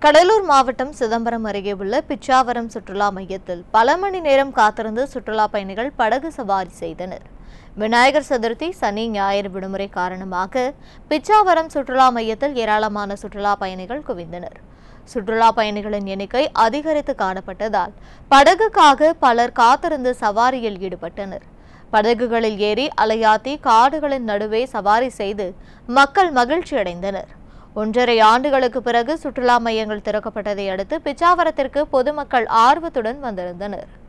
கடலூர் மாவட்டம் சிதம்பரம் அருகே உள்ள பிச்சாவரம் சுற்றுலா மையத்தில் பல மணி நேரம் காத்திருந்து சுற்றுலா பயணிகள் படகு சவாரி செய்தனர் விநாயகர் சதுர்த்தி சனி ஞாயிறு விடுமுறை காரணமாக பிச்சாவரம் சுற்றுலா மையத்தில் ஏராளமான சுற்றுலா பயணிகள் குவிந்தனர் சுற்றுலா பயணிகளின் எண்ணிக்கை அதிகரித்து காணப்பட்டதால் படகுக்காக பலர் காத்திருந்து சவாரியில் ஈடுபட்டனர் படகுகளில் ஏறி அலையாத்தி காடுகளின் நடுவே சவாரி செய்து மக்கள் மகிழ்ச்சி அடைந்தனர் ஒன்றரை ஆண்டுகளுக்கு பிறகு சுற்றுலா மையங்கள் திறக்கப்பட்டதை அடுத்து பிச்சாவரத்திற்கு பொதுமக்கள் ஆர்வத்துடன் வந்திருந்தனர்